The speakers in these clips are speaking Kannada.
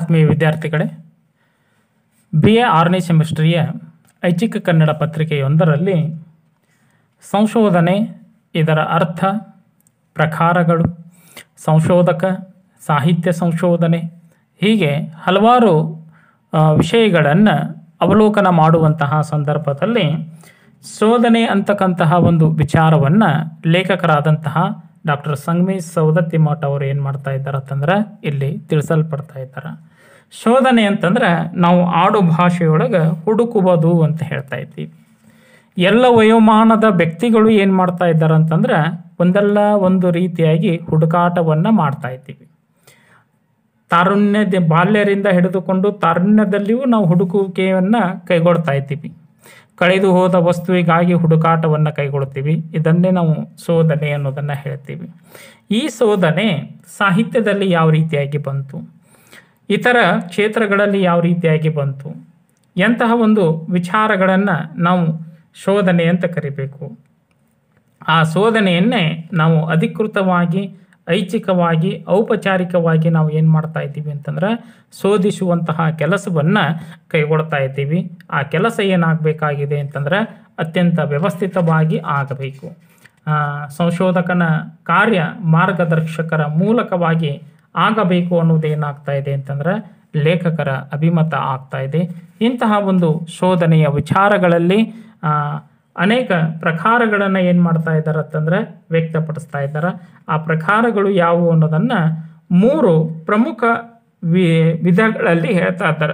ಆತ್ಮೀಯ ವಿದ್ಯಾರ್ಥಿಗಳೇ ಬಿ ಎ ಆರನೇ ಸೆಮಿಸ್ಟ್ರಿಯ ಐಚ್ಛಿಕ ಕನ್ನಡ ಪತ್ರಿಕೆಯೊಂದರಲ್ಲಿ ಸಂಶೋಧನೆ ಇದರ ಅರ್ಥ ಪ್ರಕಾರಗಳು ಸಂಶೋಧಕ ಸಾಹಿತ್ಯ ಸಂಶೋಧನೆ ಹೀಗೆ ಹಲವಾರು ವಿಷಯಗಳನ್ನು ಅವಲೋಕನ ಮಾಡುವಂತಹ ಸಂದರ್ಭದಲ್ಲಿ ಶೋಧನೆ ಅಂತಕ್ಕಂತಹ ಒಂದು ವಿಚಾರವನ್ನು ಲೇಖಕರಾದಂತಹ ಡಾಕ್ಟರ್ ಸಂಗಮೇಶ್ ಸೌದತ್ತಿ ಮಠ ಅವರು ಏನು ಮಾಡ್ತಾ ಇದ್ದಾರೆ ಅಂತಂದ್ರೆ ಇಲ್ಲಿ ತಿಳಿಸಲ್ಪಡ್ತಾ ಇದ್ದಾರೆ ಶೋಧನೆ ಅಂತಂದ್ರೆ ನಾವು ಆಡು ಭಾಷೆಯೊಳಗೆ ಹುಡುಕುವುದು ಅಂತ ಹೇಳ್ತಾ ಇದ್ದೀವಿ ಎಲ್ಲ ವಯೋಮಾನದ ವ್ಯಕ್ತಿಗಳು ಏನು ಮಾಡ್ತಾ ಇದ್ದಾರೆ ಅಂತಂದ್ರೆ ಒಂದಲ್ಲ ಒಂದು ರೀತಿಯಾಗಿ ಹುಡುಕಾಟವನ್ನು ಮಾಡ್ತಾ ಇದ್ದೀವಿ ತಾರುಣ್ಯದ ಬಾಲ್ಯರಿಂದ ಹಿಡಿದುಕೊಂಡು ತಾರುಣ್ಯದಲ್ಲಿಯೂ ನಾವು ಹುಡುಕುವಿಕೆಯನ್ನು ಕೈಗೊಳ್ತಾ ಇದ್ದೀವಿ ಕಳೆದು ಹೋದ ವಸ್ತುವಿಗಾಗಿ ಹುಡುಕಾಟವನ್ನು ಕೈಗೊಳ್ತೀವಿ ಇದನ್ನೇ ನಾವು ಶೋಧನೆ ಅನ್ನೋದನ್ನು ಹೇಳ್ತೀವಿ ಈ ಶೋಧನೆ ಸಾಹಿತ್ಯದಲ್ಲಿ ಯಾವ ರೀತಿಯಾಗಿ ಬಂತು ಇತರ ಕ್ಷೇತ್ರಗಳಲ್ಲಿ ಯಾವ ರೀತಿಯಾಗಿ ಬಂತು ಎಂತಹ ಒಂದು ವಿಚಾರಗಳನ್ನು ನಾವು ಶೋಧನೆ ಅಂತ ಕರಿಬೇಕು ಆ ಶೋಧನೆಯನ್ನೇ ನಾವು ಅಧಿಕೃತವಾಗಿ ಐಚ್ಛಿಕವಾಗಿ ಔಪಚಾರಿಕವಾಗಿ ನಾವು ಏನು ಮಾಡ್ತಾ ಇದ್ದೀವಿ ಅಂತಂದ್ರೆ ಶೋಧಿಸುವಂತಹ ಕೆಲಸವನ್ನು ಕೈಗೊಳ್ತಾ ಇದ್ದೀವಿ ಆ ಕೆಲಸ ಏನಾಗಬೇಕಾಗಿದೆ ಅಂತಂದ್ರೆ ಅತ್ಯಂತ ವ್ಯವಸ್ಥಿತವಾಗಿ ಆಗಬೇಕು ಆ, ಸಂಶೋಧಕನ ಕಾರ್ಯ ಮಾರ್ಗದರ್ಶಕರ ಮೂಲಕವಾಗಿ ಆಗಬೇಕು ಅನ್ನೋದು ಏನಾಗ್ತಾ ಇದೆ ಅಂತಂದ್ರೆ ಲೇಖಕರ ಅಭಿಮತ ಆಗ್ತಾ ಇದೆ ಇಂತಹ ಒಂದು ಶೋಧನೆಯ ವಿಚಾರಗಳಲ್ಲಿ ಆ, ಅನೇಕ ಪ್ರಕಾರಗಳನ್ನು ಏನು ಮಾಡ್ತಾ ಇದ್ದಾರೆ ಅಂತಂದ್ರೆ ವ್ಯಕ್ತಪಡಿಸ್ತಾ ಇದ್ದಾರೆ ಆ ಪ್ರಕಾರಗಳು ಯಾವುವು ಅನ್ನೋದನ್ನು ಮೂರು ಪ್ರಮುಖ ವಿ ವಿಧಗಳಲ್ಲಿ ಹೇಳ್ತಾ ಇದ್ದಾರೆ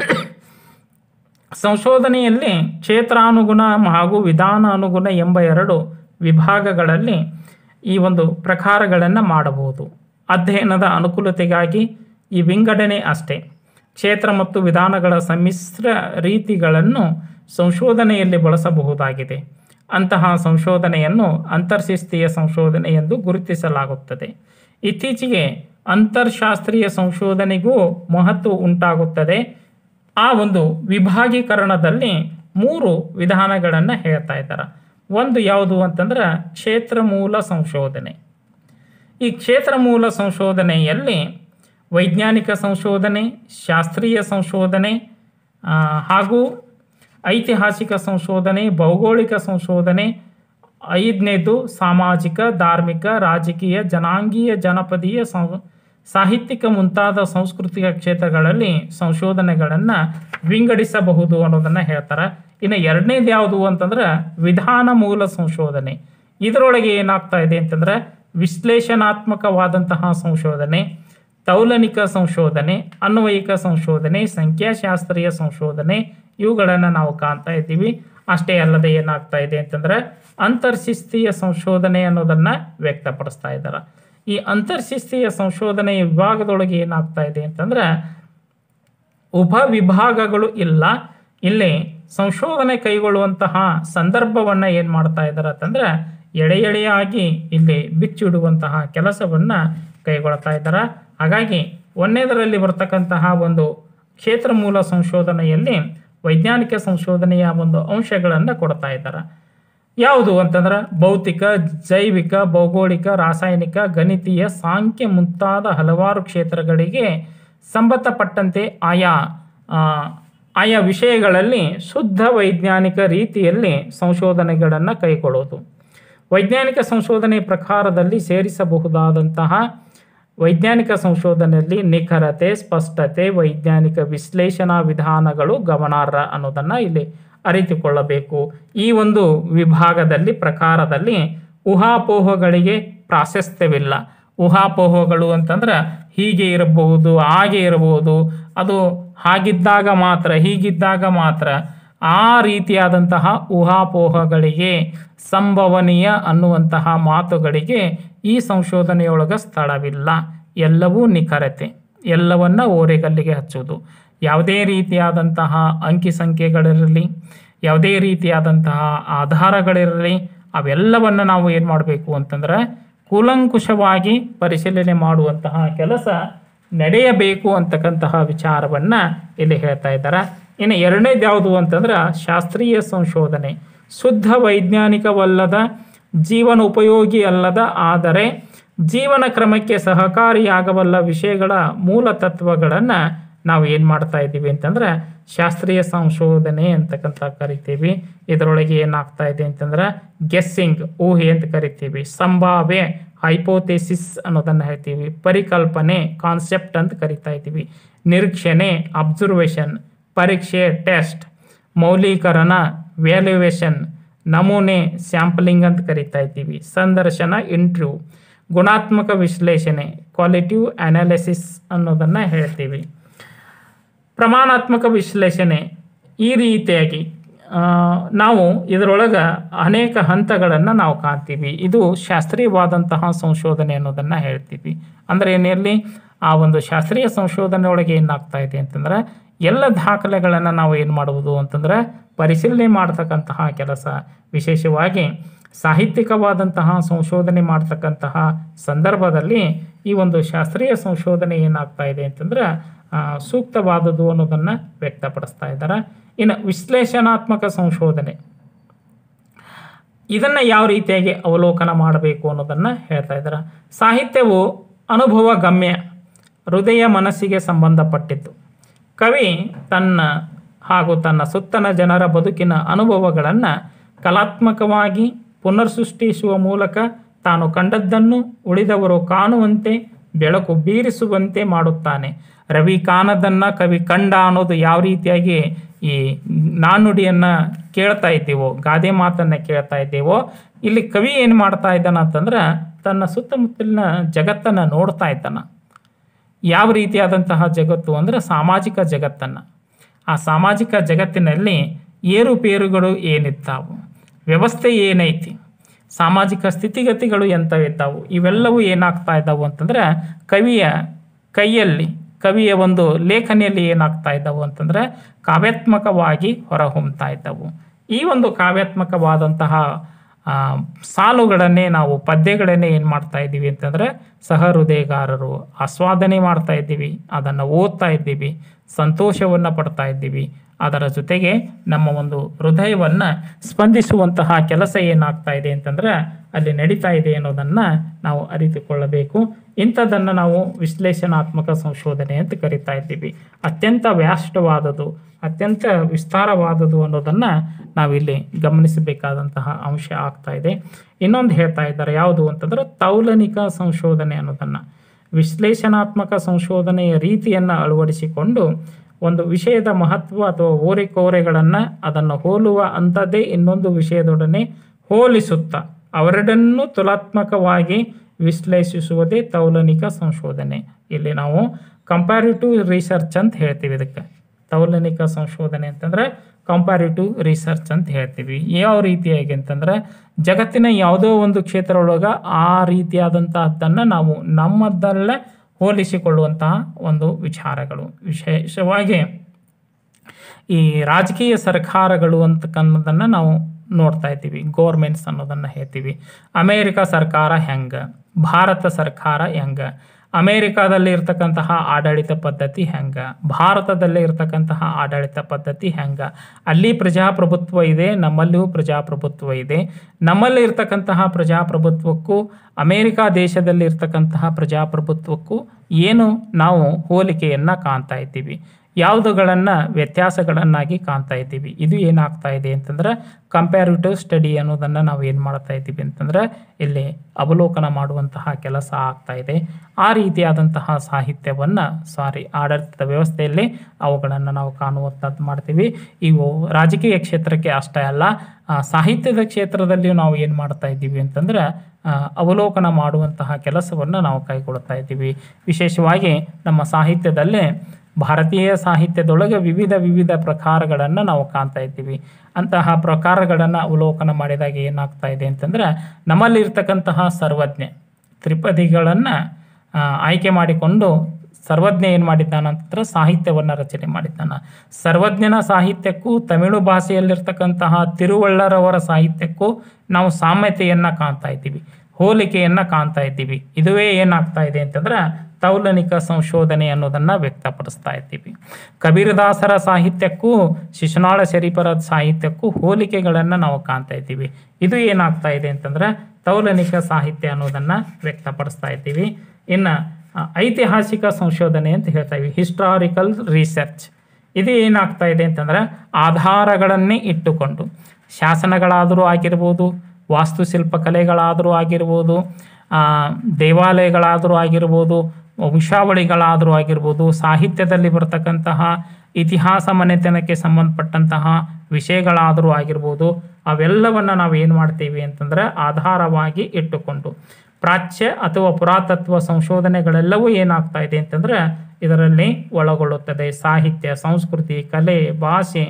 ಸಂಶೋಧನೆಯಲ್ಲಿ ಕ್ಷೇತ್ರಾನುಗುಣ ಹಾಗೂ ವಿಧಾನಾನುಗುಣ ಎಂಬ ಎರಡು ವಿಭಾಗಗಳಲ್ಲಿ ಈ ಒಂದು ಪ್ರಕಾರಗಳನ್ನು ಮಾಡಬಹುದು ಅಧ್ಯಯನದ ಅನುಕೂಲತೆಗಾಗಿ ಈ ವಿಂಗಡಣೆ ಅಷ್ಟೇ ಕ್ಷೇತ್ರ ಮತ್ತು ವಿಧಾನಗಳ ಸಮ್ಮಿಶ್ರ ರೀತಿಗಳನ್ನು ಸಂಶೋಧನೆಯಲ್ಲಿ ಬಳಸಬಹುದಾಗಿದೆ ಅಂತಹ ಸಂಶೋಧನೆಯನ್ನು ಅಂತರ್ಶಿಸ್ತೀಯ ಸಂಶೋಧನೆ ಎಂದು ಗುರುತಿಸಲಾಗುತ್ತದೆ ಇತ್ತೀಚೆಗೆ ಅಂತರ್ಶಾಸ್ತ್ರೀಯ ಸಂಶೋಧನೆಗೂ ಮಹತ್ವ ಉಂಟಾಗುತ್ತದೆ ಆ ಒಂದು ವಿಭಾಗೀಕರಣದಲ್ಲಿ ಮೂರು ವಿಧಾನಗಳನ್ನು ಹೇಳ್ತಾ ಇದ್ದಾರೆ ಒಂದು ಯಾವುದು ಅಂತಂದ್ರೆ ಕ್ಷೇತ್ರ ಮೂಲ ಸಂಶೋಧನೆ ಈ ಕ್ಷೇತ್ರ ಮೂಲ ಸಂಶೋಧನೆಯಲ್ಲಿ ವೈಜ್ಞಾನಿಕ ಸಂಶೋಧನೆ ಶಾಸ್ತ್ರೀಯ ಸಂಶೋಧನೆ ಆ, ಹಾಗೂ ಐತಿಹಾಸಿಕ ಸಂಶೋಧನೆ ಭೌಗೋಳಿಕ ಸಂಶೋಧನೆ ಐದನೇದು ಸಾಮಾಜಿಕ ಧಾರ್ಮಿಕ ರಾಜಕೀಯ ಜನಾಂಗೀಯ ಜನಪದೀಯ ಸಂ ಸಾಹಿತ್ಯಿಕ ಮುಂತಾದ ಸಾಂಸ್ಕೃತಿಕ ಕ್ಷೇತ್ರಗಳಲ್ಲಿ ಸಂಶೋಧನೆಗಳನ್ನು ವಿಂಗಡಿಸಬಹುದು ಅನ್ನೋದನ್ನು ಹೇಳ್ತಾರೆ ಇನ್ನು ಎರಡನೇದು ಯಾವುದು ಅಂತಂದ್ರೆ ವಿಧಾನ ಮೂಲ ಸಂಶೋಧನೆ ಇದರೊಳಗೆ ಏನಾಗ್ತಾ ಇದೆ ಅಂತಂದ್ರೆ ವಿಶ್ಲೇಷಣಾತ್ಮಕವಾದಂತಹ ಸಂಶೋಧನೆ ತೌಲನಿಕ ಸಂಶೋಧನೆ ಅನ್ವಯಿಕ ಸಂಶೋಧನೆ ಸಂಖ್ಯಾಶಾಸ್ತ್ರೀಯ ಸಂಶೋಧನೆ ಇವುಗಳನ್ನು ನಾವು ಕಾಣ್ತಾ ಇದ್ದೀವಿ ಅಷ್ಟೇ ಅಲ್ಲದೆ ಏನಾಗ್ತಾ ಇದೆ ಅಂತಂದ್ರೆ ಅಂತರ್ಶಿಸ್ತೀಯ ಸಂಶೋಧನೆ ಅನ್ನೋದನ್ನು ವ್ಯಕ್ತಪಡಿಸ್ತಾ ಇದ್ದಾರೆ ಈ ಅಂತರ್ಶಿಸ್ತೀಯ ಸಂಶೋಧನೆಯ ವಿಭಾಗದೊಳಗೆ ಏನಾಗ್ತಾ ಇದೆ ಅಂತಂದ್ರೆ ಉಪ ವಿಭಾಗಗಳು ಇಲ್ಲ ಇಲ್ಲಿ ಸಂಶೋಧನೆ ಕೈಗೊಳ್ಳುವಂತಹ ಸಂದರ್ಭವನ್ನು ಏನು ಮಾಡ್ತಾ ಇದ್ದಾರೆ ಅಂತಂದ್ರೆ ಎಳೆ ಎಳೆಯಾಗಿ ಇಲ್ಲಿ ಬಿಚ್ಚಿಡುವಂತಹ ಕೆಲಸವನ್ನು ಕೈಗೊಳ್ತಾ ಇದ್ದಾರೆ ಹಾಗಾಗಿ ಒಂದನೇದರಲ್ಲಿ ಬರ್ತಕ್ಕಂತಹ ಒಂದು ಕ್ಷೇತ್ರ ಮೂಲ ಸಂಶೋಧನೆಯಲ್ಲಿ ವೈಜ್ಞಾನಿಕ ಸಂಶೋಧನೆಯ ಒಂದು ಅಂಶಗಳನ್ನು ಕೊಡ್ತಾ ಇದ್ದಾರೆ ಯಾವುದು ಅಂತಂದ್ರೆ ಭೌತಿಕ ಜೈವಿಕ ಭೌಗೋಳಿಕ ರಾಸಾಯನಿಕ ಗಣಿತೀಯ ಸಾಂಖ್ಯ ಮುಂತಾದ ಹಲವಾರು ಕ್ಷೇತ್ರಗಳಿಗೆ ಸಂಬಂಧಪಟ್ಟಂತೆ ಆಯಾ ಆ, ಆಯಾ ವಿಷಯಗಳಲ್ಲಿ ಶುದ್ಧ ವೈಜ್ಞಾನಿಕ ರೀತಿಯಲ್ಲಿ ಸಂಶೋಧನೆಗಳನ್ನು ಕೈಗೊಳ್ಳೋದು ವೈಜ್ಞಾನಿಕ ಸಂಶೋಧನೆ ಪ್ರಕಾರದಲ್ಲಿ ಸೇರಿಸಬಹುದಾದಂತಹ ವೈಜ್ಞಾನಿಕ ಸಂಶೋಧನೆಯಲ್ಲಿ ನಿಖರತೆ ಸ್ಪಷ್ಟತೆ ವೈಜ್ಞಾನಿಕ ವಿಶ್ಲೇಷಣಾ ವಿಧಾನಗಳು ಗಮನಾರ್ಹ ಅನ್ನೋದನ್ನು ಇಲ್ಲಿ ಅರಿತುಕೊಳ್ಳಬೇಕು ಈ ಒಂದು ವಿಭಾಗದಲ್ಲಿ ಪ್ರಕಾರದಲ್ಲಿ ಊಹಾಪೋಹಗಳಿಗೆ ಪ್ರಾಶಸ್ತ್ಯವಿಲ್ಲ ಊಹಾಪೋಹಗಳು ಅಂತಂದ್ರೆ ಹೀಗೆ ಇರಬಹುದು ಹಾಗೆ ಇರಬಹುದು ಅದು ಹಾಗಿದ್ದಾಗ ಮಾತ್ರ ಹೀಗಿದ್ದಾಗ ಮಾತ್ರ ಆ ರೀತಿಯಾದಂತಹ ಊಹಾಪೋಹಗಳಿಗೆ ಸಂಭವನೀಯ ಅನ್ನುವಂತಹ ಮಾತುಗಳಿಗೆ ಈ ಸಂಶೋಧನೆಯೊಳಗೆ ಸ್ಥಳವಿಲ್ಲ ಎಲ್ಲವೂ ನಿಖರತೆ ಎಲ್ಲವನ್ನ ಓರೆಗಲ್ಲಿಗೆ ಹಚ್ಚುವುದು ಯಾವುದೇ ರೀತಿಯಾದಂತಹ ಅಂಕಿ ಸಂಖ್ಯೆಗಳಿರಲಿ ಯಾವುದೇ ರೀತಿಯಾದಂತಹ ಆಧಾರಗಳಿರಲಿ ಅವೆಲ್ಲವನ್ನು ನಾವು ಏನು ಮಾಡಬೇಕು ಅಂತಂದ್ರೆ ಕೂಲಂಕುಷವಾಗಿ ಪರಿಶೀಲನೆ ಮಾಡುವಂತಹ ಕೆಲಸ ನಡೆಯಬೇಕು ಅಂತಕ್ಕಂತಹ ವಿಚಾರವನ್ನು ಇಲ್ಲಿ ಹೇಳ್ತಾ ಇದ್ದಾರೆ ಇನ್ನು ಎರಡನೇದು ಯಾವುದು ಅಂತಂದ್ರೆ ಶಾಸ್ತ್ರೀಯ ಸಂಶೋಧನೆ ಶುದ್ಧ ವೈಜ್ಞಾನಿಕವಲ್ಲದ ಜೀವನ ಉಪಯೋಗಿ ಅಲ್ಲದ ಆದರೆ ಜೀವನ ಕ್ರಮಕ್ಕೆ ಸಹಕಾರಿಯಾಗಬಲ್ಲ ವಿಷಯಗಳ ಮೂಲ ತತ್ವಗಳನ್ನು ನಾವು ಏನು ಮಾಡ್ತಾ ಇದ್ದೀವಿ ಅಂತಂದ್ರೆ ಶಾಸ್ತ್ರೀಯ ಸಂಶೋಧನೆ ಅಂತಕ್ಕಂಥ ಕರಿತೀವಿ ಇದರೊಳಗೆ ಏನಾಗ್ತಾ ಇದೆ ಅಂತಂದ್ರೆ ಗೆಸ್ಸಿಂಗ್ ಊಹೆ ಅಂತ ಕರಿತೀವಿ ಸಂಭಾವ್ಯ ಹೈಪೋಥೆಸಿಸ್ ಅನ್ನೋದನ್ನು ಹೇಳ್ತೀವಿ ಪರಿಕಲ್ಪನೆ ಕಾನ್ಸೆಪ್ಟ್ ಅಂತ ಕರಿತಾ ಇದ್ದೀವಿ ನಿರೀಕ್ಷಣೆ ಅಬ್ಸರ್ವೇಷನ್ ಪರೀಕ್ಷೆ ಟೆಸ್ಟ್ ಮೌಲ್ಯೀಕರಣ ವ್ಯಾಲ್ಯುವೇಷನ್ ನಮೂನೆ ಸ್ಯಾಂಪಲಿಂಗ್ ಅಂತ ಕರಿತಾ ಇದ್ದೀವಿ ಸಂದರ್ಶನ ಇಂಟ್ರ್ಯೂ ಗುಣಾತ್ಮಕ ವಿಶ್ಲೇಷಣೆ ಕ್ವಾಲಿಟಿವ್ ಅನಾಲಿಸಿಸ್ ಅನ್ನೋದನ್ನು ಹೇಳ್ತೀವಿ ಪ್ರಮಾಣಾತ್ಮಕ ವಿಶ್ಲೇಷಣೆ ಈ ರೀತಿಯಾಗಿ ಆ, ನಾವು ಇದರೊಳಗೆ ಅನೇಕ ಹಂತಗಳನ್ನು ನಾವು ಕಾಣ್ತೀವಿ ಇದು ಶಾಸ್ತ್ರೀಯವಾದಂತಹ ಸಂಶೋಧನೆ ಅನ್ನೋದನ್ನು ಹೇಳ್ತೀವಿ ಅಂದರೆ ಏನಿರಲಿ ಆ ಒಂದು ಶಾಸ್ತ್ರೀಯ ಸಂಶೋಧನೆ ಒಳಗೆ ಏನಾಗ್ತಾ ಇದೆ ಅಂತಂದ್ರೆ ಎಲ್ಲ ದಾಖಲೆಗಳನ್ನು ನಾವು ಏನು ಮಾಡುವುದು ಅಂತಂದ್ರೆ ಪರಿಶೀಲನೆ ಮಾಡ್ತಕ್ಕಂತಹ ಕೆಲಸ ವಿಶೇಷವಾಗಿ ಸಾಹಿತ್ಯಿಕವಾದಂತಹ ಸಂಶೋಧನೆ ಮಾಡ್ತಕ್ಕಂತಹ ಸಂದರ್ಭದಲ್ಲಿ ಈ ಒಂದು ಶಾಸ್ತ್ರೀಯ ಸಂಶೋಧನೆ ಏನಾಗ್ತಾ ಇದೆ ಅಂತಂದ್ರೆ ಆ, ಸೂಕ್ತವಾದದ್ದು ಅನ್ನೋದನ್ನು ವ್ಯಕ್ತಪಡಿಸ್ತಾ ಇದ್ದಾರೆ ಇನ್ನು ವಿಶ್ಲೇಷಣಾತ್ಮಕ ಸಂಶೋಧನೆ ಇದನ್ನು ಯಾವ ರೀತಿಯಾಗಿ ಅವಲೋಕನ ಮಾಡಬೇಕು ಅನ್ನೋದನ್ನು ಹೇಳ್ತಾ ಇದ್ದಾರೆ ಸಾಹಿತ್ಯವು ಅನುಭವ ಗಮ್ಯ ಹೃದಯ ಮನಸ್ಸಿಗೆ ಸಂಬಂಧಪಟ್ಟಿದ್ದು ಕವಿ ತನ್ನ ಹಾಗೂ ತನ್ನ ಸುತ್ತಲ ಜನರ ಬದುಕಿನ ಅನುಭವಗಳನ್ನು ಕಲಾತ್ಮಕವಾಗಿ ಪುನರ್ಸೃಷ್ಟಿಸುವ ಮೂಲಕ ತಾನು ಕಂಡದ್ದನ್ನು ಉಳಿದವರು ಕಾಣುವಂತೆ ಬೆಳಕು ಬೀರಿಸುವಂತೆ ಮಾಡುತ್ತಾನೆ ರವಿ ಕಾಣದನ್ನು ಕವಿ ಕಂಡ ಅನ್ನೋದು ಯಾವ ರೀತಿಯಾಗಿ ಈ ನಾಣ್ಣುಡಿಯನ್ನು ಕೇಳ್ತಾ ಇದ್ದೀವೋ ಗಾದೆ ಮಾತನ್ನು ಕೇಳ್ತಾ ಇದ್ದೀವೋ ಇಲ್ಲಿ ಕವಿ ಏನು ಮಾಡ್ತಾ ಇದ್ದಾನ ಅಂತಂದ್ರೆ ತನ್ನ ಸುತ್ತಮುತ್ತಲಿನ ಜಗತ್ತನ್ನು ನೋಡ್ತಾ ಇದ್ದಾನ ಯಾವ ರೀತಿಯಾದಂತಹ ಜಗತ್ತು ಅಂದರೆ ಸಾಮಾಜಿಕ ಜಗತ್ತನ್ನು ಆ ಸಾಮಾಜಿಕ ಜಗತ್ತಿನಲ್ಲಿ ಏರುಪೇರುಗಳು ಏನಿದ್ದಾವು ವ್ಯವಸ್ಥೆ ಏನೈತಿ ಸಾಮಾಜಿಕ ಸ್ಥಿತಿಗತಿಗಳು ಎಂಥವಿದ್ದಾವು ಇವೆಲ್ಲವೂ ಏನಾಗ್ತಾ ಇದ್ದಾವು ಅಂತಂದ್ರೆ ಕವಿಯ ಕೈಯಲ್ಲಿ ಕವಿಯ ಒಂದು ಲೇಖನಿಯಲ್ಲಿ ಏನಾಗ್ತಾ ಇದ್ದಾವು ಅಂತಂದ್ರೆ ಕಾವ್ಯಾತ್ಮಕವಾಗಿ ಹೊರಹೊಮ್ತಾ ಇದ್ದಾವು ಈ ಒಂದು ಕಾವ್ಯಾತ್ಮಕವಾದಂತಹ ಆ, ಸಾಲುಗಳನ್ನೇ ನಾವು ಪದ್ಯಗಳನ್ನೇ ಏನು ಮಾಡ್ತಾ ಇದ್ದೀವಿ ಅಂತಂದರೆ ಸಹೃದಯಗಾರರು ಆಸ್ವಾದನೆ ಮಾಡ್ತಾ ಇದ್ದೀವಿ ಅದನ್ನು ಓದ್ತಾ ಇದ್ದೀವಿ ಸಂತೋಷವನ್ನು ಪಡ್ತಾ ಇದ್ದೀವಿ ಅದರ ಜೊತೆಗೆ ನಮ್ಮ ಒಂದು ಹೃದಯವನ್ನು ಸ್ಪಂದಿಸುವಂತಹ ಕೆಲಸ ಏನಾಗ್ತಾ ಇದೆ ಅಂತಂದ್ರೆ ಅಲ್ಲಿ ನಡೀತಾ ಇದೆ ಅನ್ನೋದನ್ನು ನಾವು ಅರಿತುಕೊಳ್ಳಬೇಕು ಇಂಥದ್ದನ್ನು ನಾವು ವಿಶ್ಲೇಷಣಾತ್ಮಕ ಸಂಶೋಧನೆ ಅಂತ ಕರಿತಾ ಇದ್ದೀವಿ ಅತ್ಯಂತ ವ್ಯಾಷ್ಟವಾದದ್ದು ಅತ್ಯಂತ ವಿಸ್ತಾರವಾದದ್ದು ಅನ್ನೋದನ್ನು ನಾವಿಲ್ಲಿ ಗಮನಿಸಬೇಕಾದಂತಹ ಅಂಶ ಆಗ್ತಾ ಇದೆ ಇನ್ನೊಂದು ಹೇಳ್ತಾ ಇದ್ದಾರೆ ಯಾವುದು ಅಂತಂದ್ರೆ ತೌಲನಿಕ ಸಂಶೋಧನೆ ಅನ್ನೋದನ್ನು ವಿಶ್ಲೇಷಣಾತ್ಮಕ ಸಂಶೋಧನೆಯ ರೀತಿಯನ್ನು ಅಳವಡಿಸಿಕೊಂಡು ಒಂದು ವಿಷಯದ ಮಹತ್ವ ಅಥವಾ ಓರೆಕೋರೆಗಳನ್ನು ಅದನ್ನು ಹೋಲುವ ಅಂಥದ್ದೇ ಇನ್ನೊಂದು ವಿಷಯದೊಡನೆ ಹೋಲಿಸುತ್ತಾ ಅವೆರಡನ್ನೂ ತುಲಾತ್ಮಕವಾಗಿ ವಿಶ್ಲೇಷಿಸುವುದೇ ತೌಲನಿಕ ಸಂಶೋಧನೆ ಇಲ್ಲಿ ನಾವು ಕಂಪ್ಯಾರಿಟಿವ್ ರಿಸರ್ಚ್ ಅಂತ ಹೇಳ್ತೀವಿ ಇದಕ್ಕೆ ತೌಲನಿಕ ಸಂಶೋಧನೆ ಅಂತಂದ್ರೆ ಕಂಪ್ಯಾರಿಟಿವ್ ರಿಸರ್ಚ್ ಅಂತ ಹೇಳ್ತೀವಿ ಯಾವ ರೀತಿಯಾಗಿ ಅಂತಂದ್ರೆ ಜಗತ್ತಿನ ಯಾವುದೋ ಒಂದು ಕ್ಷೇತ್ರ ಒಳಗೆ ಆ ರೀತಿಯಾದಂತಹದ್ದನ್ನು ನಾವು ನಮ್ಮದಲ್ಲೇ ಹೋಲಿಸಿಕೊಳ್ಳುವಂತಹ ಒಂದು ವಿಚಾರಗಳು ವಿಶೇಷವಾಗಿ ಈ ರಾಜಕೀಯ ಸರ್ಕಾರಗಳು ಅಂತಕ್ಕನ್ನೋದನ್ನು ನಾವು ನೋಡ್ತಾ ಇದ್ದೀವಿ ಗೋರ್ಮೆಂಟ್ಸ್ ಅನ್ನೋದನ್ನು ಹೇಳ್ತೀವಿ ಅಮೇರಿಕ ಸರ್ಕಾರ ಹೆಂಗೆ ಭಾರತ ಸರ್ಕಾರ ಹೆಂಗೆ ಅಮೇರಿಕಾದಲ್ಲಿ ಇರ್ತಕ್ಕಂತಹ ಆಡಳಿತ ಪದ್ಧತಿ ಹೆಂಗೆ ಭಾರತದಲ್ಲಿ ಇರ್ತಕ್ಕಂತಹ ಆಡಳಿತ ಪದ್ಧತಿ ಹೆಂಗೆ ಅಲ್ಲಿ ಪ್ರಜಾಪ್ರಭುತ್ವ ಇದೆ ನಮ್ಮಲ್ಲಿಯೂ ಪ್ರಜಾಪ್ರಭುತ್ವ ಇದೆ ನಮ್ಮಲ್ಲಿ ಇರ್ತಕ್ಕಂತಹ ಪ್ರಜಾಪ್ರಭುತ್ವಕ್ಕೂ ಅಮೇರಿಕಾ ದೇಶದಲ್ಲಿ ಇರ್ತಕ್ಕಂತಹ ಪ್ರಜಾಪ್ರಭುತ್ವಕ್ಕೂ ಏನು ನಾವು ಹೋಲಿಕೆಯನ್ನು ಕಾಣ್ತಾ ಇದ್ದೀವಿ ಯಾವುದುಗಳನ್ನು ವ್ಯತ್ಯಾಸಗಳನ್ನಾಗಿ ಕಾಣ್ತಾ ಇದ್ದೀವಿ ಇದು ಏನಾಗ್ತಾ ಇದೆ ಅಂತಂದ್ರೆ ಕಂಪ್ಯಾರಿಟಿವ್ ಸ್ಟಡಿ ಅನ್ನೋದನ್ನು ನಾವು ಏನು ಮಾಡ್ತಾ ಇದ್ದೀವಿ ಅಂತಂದ್ರೆ ಇಲ್ಲಿ ಅವಲೋಕನ ಮಾಡುವಂತಹ ಕೆಲಸ ಆಗ್ತಾ ಇದೆ ಆ ರೀತಿಯಾದಂತಹ ಸಾಹಿತ್ಯವನ್ನು ಸಾರಿ ಆಡಳಿತದ ವ್ಯವಸ್ಥೆಯಲ್ಲಿ ಅವುಗಳನ್ನು ನಾವು ಕಾಣುವಂಥದ್ದು ಮಾಡ್ತೀವಿ ಇವು ರಾಜಕೀಯ ಕ್ಷೇತ್ರಕ್ಕೆ ಅಷ್ಟೇ ಅಲ್ಲ ಆ, ಸಾಹಿತ್ಯದ ಕ್ಷೇತ್ರದಲ್ಲಿಯೂ ನಾವು ಏನು ಮಾಡ್ತಾ ಇದ್ದೀವಿ ಅಂತಂದ್ರೆ ಆ, ಅವಲೋಕನ ಮಾಡುವಂತಹ ಕೆಲಸವನ್ನು ನಾವು ಕೈಗೊಳ್ತಾ ಇದ್ದೀವಿ ವಿಶೇಷವಾಗಿ ನಮ್ಮ ಸಾಹಿತ್ಯದಲ್ಲೇ ಭಾರತೀಯ ಸಾಹಿತ್ಯದೊಳಗೆ ವಿವಿಧ ವಿವಿಧ ಪ್ರಕಾರಗಳನ್ನು ನಾವು ಕಾಣ್ತಾ ಇದ್ದೀವಿ ಅಂತಹ ಪ್ರಕಾರಗಳನ್ನು ಅವಲೋಕನ ಮಾಡಿದಾಗ ಏನಾಗ್ತಾ ಇದೆ ಅಂತಂದ್ರೆ ನಮ್ಮಲ್ಲಿ ಇರ್ತಕ್ಕಂತಹ ಸರ್ವಜ್ಞ ತ್ರಿಪದಿಗಳನ್ನು ಆಯ್ಕೆ ಮಾಡಿಕೊಂಡು ಸರ್ವಜ್ಞ ಏನು ಮಾಡಿದ್ದಾನ ಅಂತಂದ್ರೆ ಸಾಹಿತ್ಯವನ್ನು ರಚನೆ ಮಾಡಿದ್ದಾನ ಸರ್ವಜ್ಞನ ಸಾಹಿತ್ಯಕ್ಕೂ ತಮಿಳು ಭಾಷೆಯಲ್ಲಿರ್ತಕ್ಕಂತಹ ತಿರುವಳ್ಳರವರ ಸಾಹಿತ್ಯಕ್ಕೂ ನಾವು ಸಾಮ್ಯತೆಯನ್ನು ಕಾಣ್ತಾ ಇದ್ದೀವಿ ಹೋಲಿಕೆಯನ್ನು ಕಾಣ್ತಾ ಇದ್ದೀವಿ ಇದುವೇ ಏನಾಗ್ತಾ ಇದೆ ಅಂತಂದ್ರೆ ತೌಲನಿಕ ಸಂಶೋಧನೆ ಅನ್ನೋದನ್ನು ವ್ಯಕ್ತಪಡಿಸ್ತಾ ಇದ್ದೀವಿ ಕಬೀರದಾಸರ ಸಾಹಿತ್ಯಕ್ಕೂ ಶಿಶುನಾಳ ಶರೀಫರ ಸಾಹಿತ್ಯಕ್ಕೂ ಹೋಲಿಕೆಗಳನ್ನು ನಾವು ಕಾಣ್ತಾ ಇದ್ದೀವಿ ಇದು ಏನಾಗ್ತಾ ಇದೆ ಅಂತಂದ್ರೆ ತೌಲನಿಕ ಸಾಹಿತ್ಯ ಅನ್ನೋದನ್ನು ವ್ಯಕ್ತಪಡಿಸ್ತಾ ಇದ್ದೀವಿ ಇನ್ನು ಆ, ಐತಿಹಾಸಿಕ ಸಂಶೋಧನೆ ಅಂತ ಹೇಳ್ತೀವಿ ಹಿಸ್ಟಾರಿಕಲ್ ರಿಸರ್ಚ್ ಇದು ಏನಾಗ್ತಾ ಇದೆ ಅಂತಂದ್ರೆ ಆಧಾರಗಳನ್ನೇ ಇಟ್ಟುಕೊಂಡು ಶಾಸನಗಳಾದರೂ ಆಗಿರ್ಬೋದು ವಾಸ್ತುಶಿಲ್ಪ ಕಲೆಗಳಾದರೂ ಆಗಿರ್ಬೋದು ಆ, ದೇವಾಲಯಗಳಾದರೂ ಆಗಿರ್ಬೋದು ವಂಶಾವಳಿಗಳಾದರೂ ಆಗಿರ್ಬೋದು ಸಾಹಿತ್ಯದಲ್ಲಿ ಬರ್ತಕ್ಕಂತಹ ಇತಿಹಾಸ ಮನೆತನಕ್ಕೆ ಸಂಬಂಧಪಟ್ಟಂತಹ ವಿಷಯಗಳಾದರೂ ಆಗಿರ್ಬೋದು ಅವೆಲ್ಲವನ್ನು ನಾವು ಏನು ಮಾಡ್ತೀವಿ ಅಂತಂದ್ರೆ ಆಧಾರವಾಗಿ ಇಟ್ಟುಕೊಂಡು ಪ್ರಾಚ್ಯ ಅಥವಾ ಪುರಾತತ್ವ ಸಂಶೋಧನೆಗಳೆಲ್ಲವೂ ಏನಾಗ್ತಾ ಇದೆ ಅಂತಂದ್ರೆ ಇದರಲ್ಲಿ ಒಳಗೊಳ್ಳುತ್ತದೆ ಸಾಹಿತ್ಯ ಸಂಸ್ಕೃತಿ ಕಲೆ ಭಾಷೆ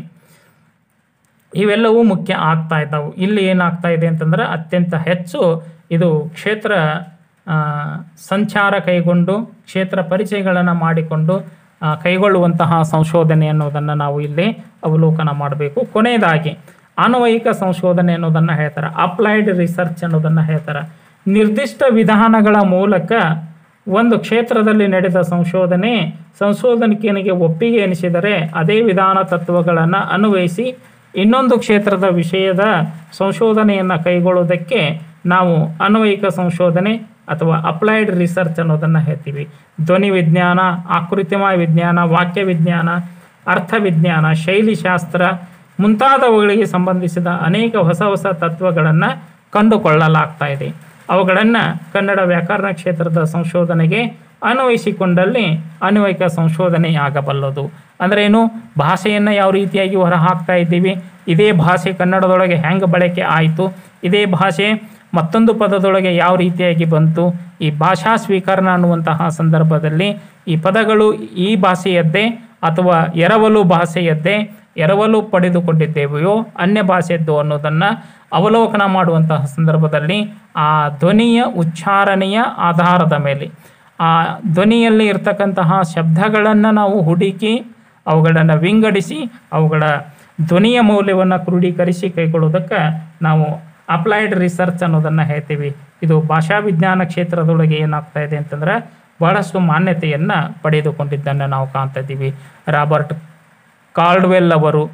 ಇವೆಲ್ಲವೂ ಮುಖ್ಯ ಆಗ್ತಾ ಇದ್ದಾವೆ ಇಲ್ಲಿ ಏನಾಗ್ತಾ ಇದೆ ಅಂತಂದ್ರೆ ಅತ್ಯಂತ ಹೆಚ್ಚು ಇದು ಕ್ಷೇತ್ರ ಆ, ಸಂಚಾರ ಕೈಗೊಂಡು ಕ್ಷೇತ್ರ ಪರಿಚಯಗಳನ್ನು ಮಾಡಿಕೊಂಡು ಆ, ಕೈಗೊಳ್ಳುವಂತಹ ಸಂಶೋಧನೆ ಅನ್ನೋದನ್ನು ನಾವು ಇಲ್ಲಿ ಅವಲೋಕನ ಮಾಡಬೇಕು ಕೊನೆಯದಾಗಿ ಅನ್ವಯಿಕ ಸಂಶೋಧನೆ ಅನ್ನೋದನ್ನು ಹೇಳ್ತಾರೆ ಅಪ್ಲೈಡ್ ರಿಸರ್ಚ್ ಅನ್ನೋದನ್ನು ಹೇಳ್ತಾರೆ ನಿರ್ದಿಷ್ಟ ವಿಧಾನಗಳ ಮೂಲಕ ಒಂದು ಕ್ಷೇತ್ರದಲ್ಲಿ ನಡೆದ ಸಂಶೋಧನೆ ಸಂಶೋಧನೆಗೆ ಒಪ್ಪಿಗೆ ಎನಿಸಿದರೆ ಅದೇ ವಿಧಾನ ತತ್ವಗಳನ್ನು ಅನ್ವಯಿಸಿ ಇನ್ನೊಂದು ಕ್ಷೇತ್ರದ ವಿಷಯದ ಸಂಶೋಧನೆಯನ್ನು ಕೈಗೊಳ್ಳುವುದಕ್ಕೆ ನಾವು ಅನ್ವಯಿಕ ಸಂಶೋಧನೆ ಅಥವಾ ಅಪ್ಲೈಡ್ ರಿಸರ್ಚ್ ಅನ್ನೋದನ್ನು ಹೇಳ್ತೀವಿ ಧ್ವನಿ ವಿಜ್ಞಾನ ಆಕೃತಿಮಯ ವಿಜ್ಞಾನ ವಾಕ್ಯ ವಿಜ್ಞಾನ ಅರ್ಥವಿಜ್ಞಾನ ಶೈಲಿಶಾಸ್ತ್ರ ಮುಂತಾದವುಗಳಿಗೆ ಸಂಬಂಧಿಸಿದ ಅನೇಕ ಹೊಸ ಹೊಸ ತತ್ವಗಳನ್ನು ಕಂಡುಕೊಳ್ಳಲಾಗ್ತಾ ಇದೆ ಅವುಗಳನ್ನು ಕನ್ನಡ ವ್ಯಾಕರಣ ಕ್ಷೇತ್ರದ ಸಂಶೋಧನೆಗೆ ಅನ್ವಯಿಸಿಕೊಂಡಲ್ಲಿ ಅನ್ವಯಿಕ ಸಂಶೋಧನೆ ಆಗಬಲ್ಲದು ಅಂದ್ರೆ ಏನು ಭಾಷೆಯನ್ನು ಯಾವ ರೀತಿಯಾಗಿ ಹೊರಹಾಕ್ತಾ ಇದ್ದೀವಿ ಇದೇ ಭಾಷೆ ಕನ್ನಡದೊಳಗೆ ಹೆಂಗೆ ಬಳಕೆ ಆಯಿತು ಇದೇ ಭಾಷೆ ಮತ್ತೊಂದು ಪದದೊಳಗೆ ಯಾವ ರೀತಿಯಾಗಿ ಬಂತು ಈ ಭಾಷಾ ಸ್ವೀಕರಣ ಅನ್ನುವಂತಹ ಸಂದರ್ಭದಲ್ಲಿ ಈ ಪದಗಳು ಈ ಭಾಷೆಯದ್ದೇ ಅಥವಾ ಎರವಲು ಭಾಷೆಯದ್ದೇ ಎರವಲು ಪಡೆದುಕೊಂಡಿದ್ದೇವೆಯೋ ಅನ್ಯ ಭಾಷೆಯದ್ದು ಅನ್ನೋದನ್ನು ಅವಲೋಕನ ಮಾಡುವಂತಹ ಸಂದರ್ಭದಲ್ಲಿ ಆ ಧ್ವನಿಯ ಉಚ್ಚಾರಣೆಯ ಆಧಾರದ ಮೇಲೆ ಆ ಧ್ವನಿಯಲ್ಲಿ ಇರ್ತಕ್ಕಂತಹ ಶಬ್ದಗಳನ್ನು ನಾವು ಹುಡುಕಿ ಅವುಗಳನ್ನು ವಿಂಗಡಿಸಿ ಅವುಗಳ ಧ್ವನಿಯ ಮೌಲ್ಯವನ್ನು ಕ್ರೋಢೀಕರಿಸಿ ಕೈಗೊಳ್ಳೋದಕ್ಕೆ ನಾವು ಅಪ್ಲೈಡ್ ರಿಸರ್ಚ್ ಅನ್ನೋದನ್ನು ಹೇಳ್ತೀವಿ ಇದು ಭಾಷಾ ವಿಜ್ಞಾನ ಕ್ಷೇತ್ರದೊಳಗೆ ಏನಾಗ್ತಾ ಇದೆ ಅಂತಂದ್ರೆ ಬಹಳಷ್ಟು ಮಾನ್ಯತೆಯನ್ನು ಪಡೆದುಕೊಂಡಿದ್ದನ್ನು ನಾವು ಕಾಣ್ತಾ ಇದ್ದೀವಿ ರಾಬರ್ಟ್ ಕಾರ್ಡ್ವೆಲ್ ಅವರು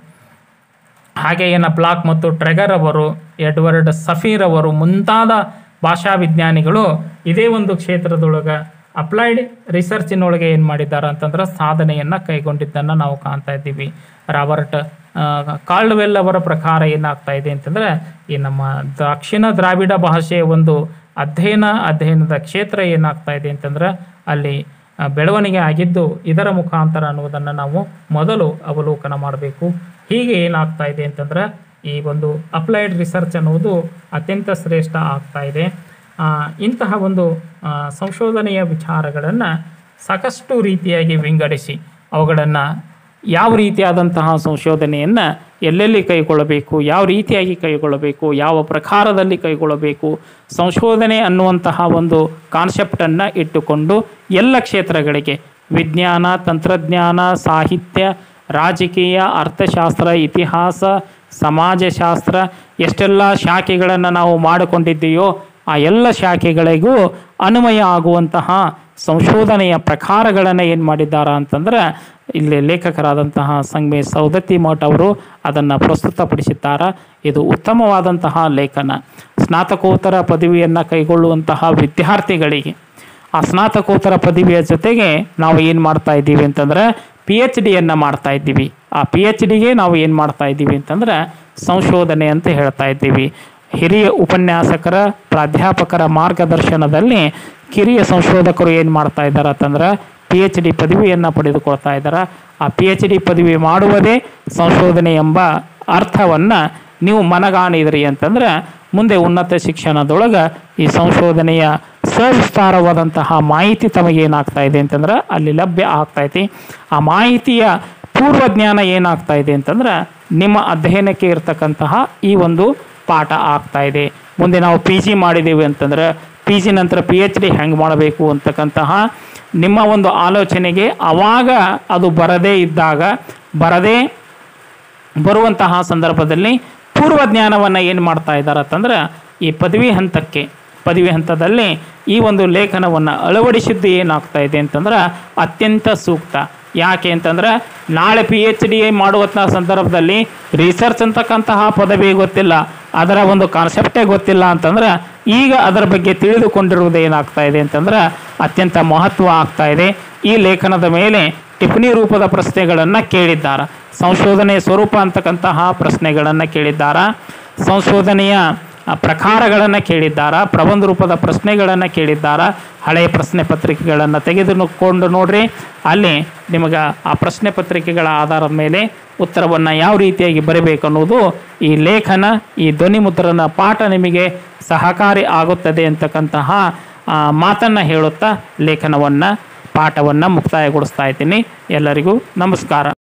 ಹಾಗೆ ಏನ ಬ್ಲಾಕ್ ಮತ್ತು ಟ್ರೆಗರ್ ಅವರು ಎಡ್ವರ್ಡ್ ಸಫೀರ್ ಅವರು ಮುಂತಾದ ಭಾಷಾ ವಿಜ್ಞಾನಿಗಳು ಇದೇ ಒಂದು ಕ್ಷೇತ್ರದೊಳಗೆ ಅಪ್ಲೈಡ್ ರಿಸರ್ಚಿನೊಳಗೆ ಏನು ಮಾಡಿದ್ದಾರೆ ಅಂತಂದ್ರೆ ಸಾಧನೆಯನ್ನು ಕೈಗೊಂಡಿದ್ದನ್ನು ನಾವು ಕಾಣ್ತಾ ಇದ್ದೀವಿ ರಾಬರ್ಟ್ ಆ, ಕಾರ್ಲ್ವೆಲ್ ಅವರ ಪ್ರಕಾರ ಏನಾಗ್ತಾ ಇದೆ ಅಂತಂದ್ರೆ ಈ ನಮ್ಮ ದಕ್ಷಿಣ ದ್ರಾವಿಡ ಭಾಷೆಯ ಒಂದು ಅಧ್ಯಯನ ಅಧ್ಯಯನದ ಕ್ಷೇತ್ರ ಏನಾಗ್ತಾ ಇದೆ ಅಂತಂದ್ರೆ ಅಲ್ಲಿ ಆ, ಬೆಳವಣಿಗೆ ಆಗಿದ್ದು ಇದರ ಮುಖಾಂತರ ಅನ್ನುವುದನ್ನು ನಾವು ಮೊದಲು ಅವಲೋಕನ ಮಾಡಬೇಕು ಹೀಗೆ ಏನಾಗ್ತಾ ಇದೆ ಅಂತಂದ್ರೆ ಈ ಒಂದು ಅಪ್ಲೈಡ್ ರಿಸರ್ಚ್ ಅನ್ನುವುದು ಅತ್ಯಂತ ಶ್ರೇಷ್ಠ ಆಗ್ತಾ ಇದೆ ಆ, ಇಂತಹ ಒಂದು ಆ, ಸಂಶೋಧನೆಯ ವಿಚಾರಗಳನ್ನು ಸಾಕಷ್ಟು ರೀತಿಯಾಗಿ ವಿಂಗಡಿಸಿ ಅವುಗಳನ್ನು ಯಾವ ರೀತಿಯಾದಂತಹ ಸಂಶೋಧನೆಯನ್ನು ಎಲ್ಲೆಲ್ಲಿ ಕೈಗೊಳ್ಳಬೇಕು ಯಾವ ರೀತಿಯಾಗಿ ಕೈಗೊಳ್ಳಬೇಕು ಯಾವ ಪ್ರಕಾರದಲ್ಲಿ ಕೈಗೊಳ್ಳಬೇಕು ಸಂಶೋಧನೆ ಅನ್ನುವಂತಹ ಒಂದು ಕಾನ್ಸೆಪ್ಟನ್ನು ಇಟ್ಟುಕೊಂಡು ಎಲ್ಲ ಕ್ಷೇತ್ರಗಳಿಗೆ ವಿಜ್ಞಾನ ತಂತ್ರಜ್ಞಾನ ಸಾಹಿತ್ಯ ರಾಜಕೀಯ ಅರ್ಥಶಾಸ್ತ್ರ ಇತಿಹಾಸ ಸಮಾಜಶಾಸ್ತ್ರ ಎಷ್ಟೆಲ್ಲ ಶಾಖೆಗಳನ್ನು ನಾವು ಮಾಡಿಕೊಂಡಿದ್ದೀಯೋ ಆ ಎಲ್ಲ ಶಾಖೆಗಳಿಗೂ ಅನ್ವಯ ಆಗುವಂತಹ ಸಂಶೋಧನೆಯ ಪ್ರಕಾರಗಳನ್ನು ಏನು ಮಾಡಿದ್ದಾರೆ ಅಂತಂದ್ರೆ ಇಲ್ಲಿ ಲೇಖಕರಾದಂತಹ ಸಂಗಮೇಶ್ ಸೌದತ್ತಿ ಮಠ್ ಅವರು ಅದನ್ನು ಪ್ರಸ್ತುತಪಡಿಸಿದ್ದಾರೆ ಇದು ಉತ್ತಮವಾದಂತಹ ಲೇಖನ ಸ್ನಾತಕೋತ್ತರ ಪದವಿಯನ್ನು ಕೈಗೊಳ್ಳುವಂತಹ ವಿದ್ಯಾರ್ಥಿಗಳಿಗೆ ಆ ಸ್ನಾತಕೋತ್ತರ ಪದವಿಯ ಜೊತೆಗೆ ನಾವು ಏನು ಮಾಡ್ತಾ ಇದ್ದೀವಿ ಅಂತಂದ್ರೆ ಪಿ ಎಚ್ ಡಿಯನ್ನು ಮಾಡ್ತಾ ಇದ್ದೀವಿ ಆ ಪಿ ಎಚ್ ಡಿಗೆ ನಾವು ಏನು ಮಾಡ್ತಾ ಇದ್ದೀವಿ ಅಂತಂದ್ರೆ ಸಂಶೋಧನೆ ಅಂತ ಹೇಳ್ತಾ ಇದ್ದೀವಿ ಹಿರಿಯ ಉಪನ್ಯಾಸಕರ ಪ್ರಾಧ್ಯಾಪಕರ ಮಾರ್ಗದರ್ಶನದಲ್ಲಿ ಕಿರಿಯ ಸಂಶೋಧಕರು ಏನು ಮಾಡ್ತಾ ಇದ್ದಾರೆ ಅಂತಂದ್ರೆ ಪಿ ಎಚ್ ಡಿ ಪದವಿಯನ್ನು ಪಡೆದುಕೊಳ್ತಾ ಇದ್ದಾರೆ ಆ ಪಿ ಎಚ್ ಡಿ ಪದವಿ ಮಾಡುವುದೇ ಸಂಶೋಧನೆ ಎಂಬ ಅರ್ಥವನ್ನು ನೀವು ಮನಗಾಣಿದ್ರಿ ಅಂತಂದ್ರೆ ಮುಂದೆ ಉನ್ನತ ಶಿಕ್ಷಣದೊಳಗೆ ಈ ಸಂಶೋಧನೆಯ ಸವಿಸ್ತಾರವಾದಂತಹ ಮಾಹಿತಿ ತಮಗೇನಾಗ್ತಾ ಇದೆ ಅಂತಂದ್ರೆ ಅಲ್ಲಿ ಲಭ್ಯ ಆಗ್ತೈತಿ ಆ ಮಾಹಿತಿಯ ಪೂರ್ವ ಜ್ಞಾನ ಏನಾಗ್ತಾ ಇದೆ ಅಂತಂದ್ರೆ ನಿಮ್ಮ ಅಧ್ಯಯನಕ್ಕೆ ಇರ್ತಕ್ಕಂತಹ ಈ ಒಂದು ಪಾಠ ಆಗ್ತಾ ಇದೆ ಮುಂದೆ ನಾವು ಪಿ ಜಿ ಮಾಡಿದ್ದೀವಿ ಅಂತಂದ್ರೆ ಪಿ ಜಿ ನಂತರ ಪಿ ಎಚ್ ಡಿ ಹೆಂಗೆ ಮಾಡಬೇಕು ಅಂತಕ್ಕಂತಹ ನಿಮ್ಮ ಒಂದು ಆಲೋಚನೆಗೆ ಅವಾಗ ಅದು ಬರದೇ ಇದ್ದಾಗ ಬರದೇ ಬರುವಂತಹ ಸಂದರ್ಭದಲ್ಲಿ ಪೂರ್ವ ಜ್ಞಾನವನ್ನು ಏನು ಮಾಡ್ತಾ ಇದ್ದಾರೆ ಅಂತಂದ್ರೆ ಈ ಪದವಿ ಹಂತಕ್ಕೆ ಪದವಿ ಹಂತದಲ್ಲಿ ಈ ಒಂದು ಲೇಖನವನ್ನು ಅಳವಡಿಸಿದ್ದು ಏನಾಗ್ತಾ ಇದೆ ಅಂತಂದ್ರೆ ಅತ್ಯಂತ ಸೂಕ್ತ ಯಾಕೆ ಅಂತಂದ್ರೆ ನಾಳೆ ಪಿ ಎಚ್ ಡಿ ಮಾಡುವಂಥ ಸಂದರ್ಭದಲ್ಲಿ ರಿಸರ್ಚ್ ಅಂತಕ್ಕಂತಹ ಪದವಿ ಗೊತ್ತಿಲ್ಲ ಅದರ ಒಂದು ಕಾನ್ಸೆಪ್ಟೇ ಗೊತ್ತಿಲ್ಲ ಅಂತಂದ್ರೆ ಈಗ ಅದರ ಬಗ್ಗೆ ತಿಳಿದುಕೊಂಡಿರುವುದು ಏನಾಗ್ತಾ ಇದೆ ಅಂತಂದ್ರೆ ಅತ್ಯಂತ ಮಹತ್ವ ಆಗ್ತಾ ಇದೆ ಈ ಲೇಖನದ ಮೇಲೆ ಟಿಪ್ಪಣಿ ರೂಪದ ಪ್ರಶ್ನೆಗಳನ್ನು ಕೇಳಿದ್ದಾರೆ ಸಂಶೋಧನೆಯ ಸ್ವರೂಪ ಅಂತಕ್ಕಂತಹ ಪ್ರಶ್ನೆಗಳನ್ನು ಕೇಳಿದ್ದಾರೆ ಸಂಶೋಧನೆಯ ಆ, ಪ್ರಕಾರಗಳನ್ನು ಕೇಳಿದ್ದಾರ ಪ್ರಬಂಧ ರೂಪದ ಪ್ರಶ್ನೆಗಳನ್ನು ಕೇಳಿದ್ದಾರ ಹಳೆಯ ಪ್ರಶ್ನೆ ಪತ್ರಿಕೆಗಳನ್ನು ತೆಗೆದುಕೊಂಡು ನೋಡ್ರಿ ಅಲ್ಲಿ ನಿಮಗೆ ಆ ಪ್ರಶ್ನೆ ಪತ್ರಿಕೆಗಳ ಆಧಾರದ ಮೇಲೆ ಉತ್ತರವನ್ನು ಯಾವ ರೀತಿಯಾಗಿ ಬರೀಬೇಕು ಅನ್ನೋದು ಈ ಲೇಖನ ಈ ಧ್ವನಿ ಮುದ್ರಣ ಪಾಠ ನಿಮಗೆ ಸಹಕಾರಿ ಆಗುತ್ತದೆ ಅಂತಕ್ಕಂತಹ ಆ, ಮಾತನ್ನು ಹೇಳುತ್ತಾ ಲೇಖನವನ್ನು ಪಾಠವನ್ನು ಮುಕ್ತಾಯಗೊಳಿಸ್ತಾ ಇದ್ದೀನಿ ಎಲ್ಲರಿಗೂ ನಮಸ್ಕಾರ